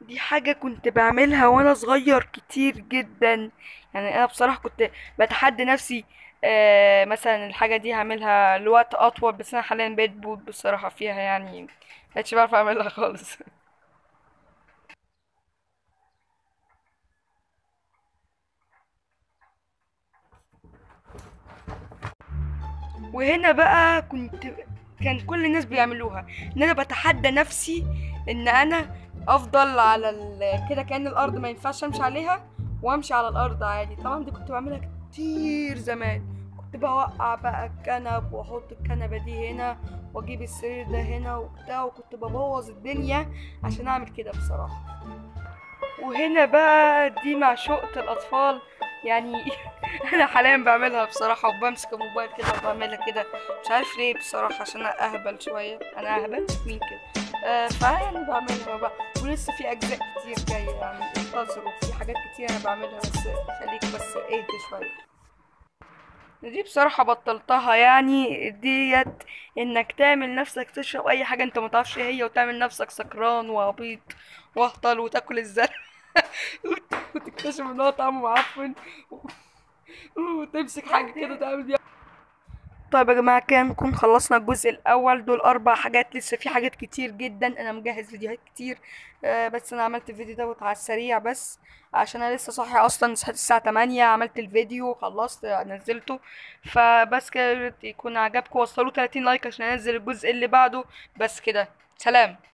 دي حاجة كنت بعملها وانا صغير كتير جدا يعني انا بصراحة كنت بتحدى نفسي آه مثلا الحاجة دي هعملها لوقت اطول بس انا حاليا بقيت بوت بصراحة فيها يعني مبقتش بعرف اعملها خالص وهنا بقى كنت كان كل الناس بيعملوها ان انا بتحدى نفسي ان انا افضل على ال... كده كأن الارض ما ينفعش امشي عليها وامشي على الارض عادي طبعا دي كنت بعملها كتير زمان كنت بوقع بقى الكنب واحط الكنبه دي هنا واجيب السرير ده هنا وبتاع وكنت ببوظ الدنيا عشان اعمل كده بصراحه وهنا بقى دي معشوقة الأطفال يعني أنا حاليا بعملها بصراحة وبمسك الموبايل كده وبعملها كده مش عارف ليه بصراحة عشان أنا أهبل شوية أنا أهبل مين كده آه فيعني بعملها بقى ولسه في أجزاء كتير جاية يعني انتظروا في حاجات كتير أنا بعملها بس خليك بس اهدى شوية دي بصراحة بطلتها يعني ديت انك تعمل نفسك تشرب اي حاجة انت متعرفش ايه هي وتعمل نفسك سكران وعبيط واهطل وتاكل الزرع وتكتشف ان هو طعمه معفن وتمسك حاجة كده تعمل بيها طيب يا جماعة كده نكون خلصنا الجزء الأول دول أربع حاجات لسه في حاجات كتير جدا أنا مجهز فيديوهات كتير آه بس أنا عملت الفيديو دوت على السريع بس عشان أنا لسه صاحي أصلا صحيت الساعة تمانية عملت الفيديو خلصت نزلته فبس كده يكون عجبكم وصلوا 30 لايك عشان أنزل الجزء اللي بعده بس كده سلام